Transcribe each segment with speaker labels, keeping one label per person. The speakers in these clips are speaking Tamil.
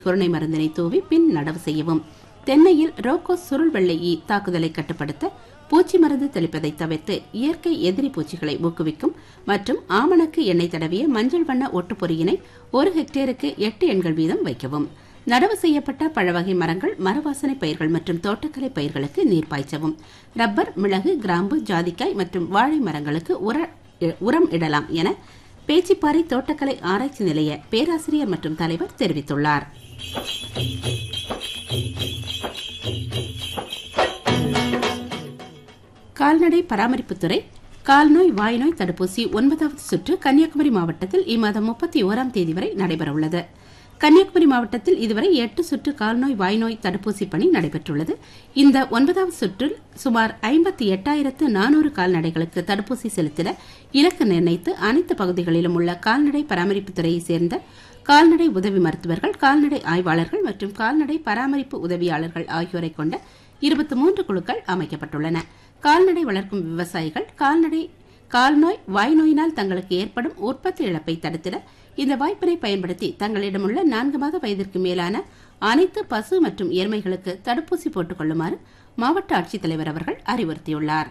Speaker 1: குருணை மருந்தினை தூவி பின் நடவு செய்யவும் தென்னையில் ரோகோ சுருள் வெள்ளை ஈ தாக்குதலை கட்டுப்படுத்த பூச்சி மருந்து தெளிப்பதை தவிர்த்து இயற்கை எதிரி பூச்சிகளை ஊக்குவிக்கும் மற்றும் ஆமணக்கு எண்ணெய் தடவிய மஞ்சள் வண்ண ஒட்டுப்பொறியினை ஒரு ஹெக்டேருக்கு எட்டு எண்கள் வீதம் வைக்கவும் நடவு செய்யப்பட்ட பழவகை மரங்கள் மரவாசனை பயிர்கள் மற்றும் தோட்டக்கலை பயிர்களுக்கு நீர் பாய்ச்சவும் ரப்பர் மிளகு கிராம்பு ஜாதிக்காய் மற்றும் வாழை மரங்களுக்கு உர உரம் இடலாம் என பேச்சிப்பாறை தோட்டக்கலை ஆராய்ச்சி நிலைய பேராசிரியர் மற்றும் தலைவர் தெரிவித்துள்ளார் கால்நடை பராமரிப்புத்துறை கால்நோய் வாய்நோய் தடுப்பூசி ஒன்பதாவது சுற்று கன்னியாகுமரி மாவட்டத்தில் இம்மாதம் முப்பத்தி ஓராம் தேதி வரை நடைபெறவுள்ளது கன்னியாகுமரி மாவட்டத்தில் இதுவரை எட்டு சுற்று கால்நோய் வாய்நோய் தடுப்பூசி பணி நடைபெற்றுள்ளது இந்த ஒன்பதாவது சுற்றில் சுமார் ஐம்பத்தி எட்டாயிரத்து நானூறு கால்நடைகளுக்கு தடுப்பூசி செலுத்திட இலக்கு நிர்ணயித்து அனைத்து பகுதிகளிலும் உள்ள கால்நடை பராமரிப்புத்துறையைச் சேர்ந்த கால்நடை உதவி மருத்துவர்கள் கால்நடை ஆய்வாளர்கள் மற்றும் கால்நடை பராமரிப்பு உதவியாளர்கள் ஆகியோரை கொண்ட இருபத்தி மூன்று குழுக்கள் அமைக்கப்பட்டுள்ளன கால்நடை வளர்க்கும் விவசாயிகள் கால்நடை கால்நோய் வாய்நோயினால் தங்களுக்கு ஏற்படும் உற்பத்தி இழப்பை தடுத்திட இந்த வாய்ப்பினை பயன்படுத்தி தங்களிடமுள்ள நான்கு மாத வயதிற்கு மேலான அனைத்து பசு மற்றும் எருமைகளுக்கு தடுப்பூசி போட்டுக் கொள்ளுமாறு மாவட்ட ஆட்சித்தலைவர் அவர்கள் அறிவுறுத்தியுள்ளார்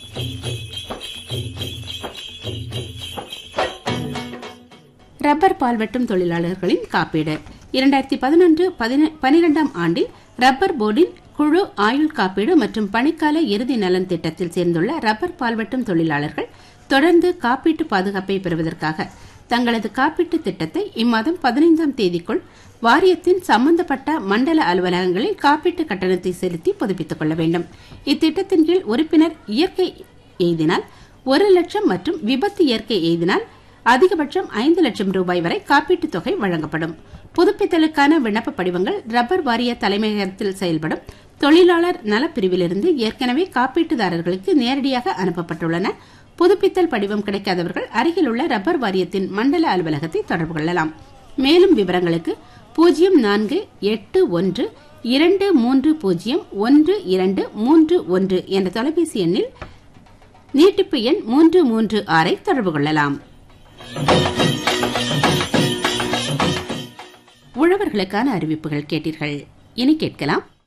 Speaker 1: ரப்பர் பால் வெட்டும் தொழிலாளர்களின் காப்பீடு இரண்டாயிரத்தி பதினொன்று பனிரெண்டாம் ஆண்டில் ரப்பர் போர்டின் குழு ஆயுள் காப்பீடு மற்றும் பணிக்கால இறுதி நலன் திட்டத்தில் சேர்ந்துள்ள ரப்பர் பால்வெட்டும் தொழிலாளர்கள் தொடர்ந்து காப்பீட்டு பாதுகாப்பை பெறுவதற்காக தங்களது காப்பீட்டு திட்டத்தை இம்மாதம் பதினைந்தாம் தேதிக்குள் வாரியத்தின் சம்பந்தப்பட்ட மண்டல அலுவலகங்களில் காப்பீட்டு கட்டணத்தை செலுத்தி புதுப்பித்துக் கொள்ள வேண்டும் இத்திட்டத்தின் கீழ் உறுப்பினர் இயற்கை எய்தினால் ஒரு லட்சம் மற்றும் விபத்து இயற்கை எய்தினால் அதிகபட்சம் ஐந்து லட்சம் ரூபாய் வரை காப்பீட்டுத் தொகை வழங்கப்படும் புதுப்பித்தலுக்கான விண்ணப்ப படிவங்கள் ரப்பர் வாரிய தலைமையகத்தில் செயல்படும் தொழிலாளர் நலப்பிரிவிலிருந்து ஏற்கனவே காப்பீட்டுதாரர்களுக்கு நேரடியாக அனுப்பப்பட்டுள்ளன புதுப்பித்தல் படிவம் கிடைக்காதவர்கள் அருகிலுள்ள ரப்பர் வாரியத்தின் மண்டல அலுவலகத்தை தொடர்பு கொள்ளலாம் மேலும் விவரங்களுக்கு பூஜ்ஜியம் நான்கு எட்டு ஒன்று இரண்டு மூன்று பூஜ்ஜியம் ஒன்று இரண்டு மூன்று ஒன்று என்ற தொலைபேசி எண்ணில் நீட்டிப்பு எண் மூன்று மூன்று ஆறை தொடர்பு கொள்ளலாம் உழவர்களுக்கான அறிவிப்புகள் கேட்டீர்கள் இனி கேட்கலாம்